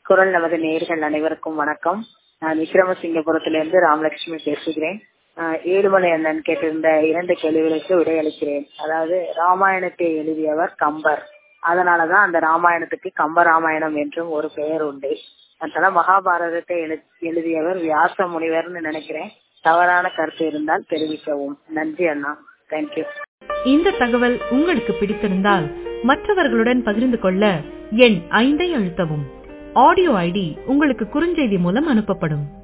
குரல் நமது நேர்கள் அனைவருக்கும் வணக்கம் நான் விக்ரமசிங்கபுரத்திலிருந்து ராமலட்சுமி பேசுகிறேன் ஆஹ் ஏழுமலை அண்ணன் கேட்டிருந்த இரண்டு கேள்விகளுக்கு விடையளிக்கிறேன் அதாவது ராமாயணத்தை எழுதியவர் கம்பர் அதனாலதான் அந்த ராமாயணத்துக்கு கம்ப ராமாயணம் என்றும் ஒரு பெயர் உண்டு அதனால மகாபாரதத்தை எழு- எழுதியவர் வியாச முனிவர்னு நினைக்கிறேன் தவறான கருத்து இருந்தால் தெரிவிக்கவும் நன்றி அண்ணா தேங்க்யூ இந்த தகவல் உங்களுக்கு பிடித்திருந்தால் மற்றவர்களுடன் பகிர்ந்து கொள்ள எண் ஐந்தை அழுத்தவும் ஆடியோ ஐடி உங்களுக்கு குறுஞ்செய்தி மூலம் அனுப்பப்படும்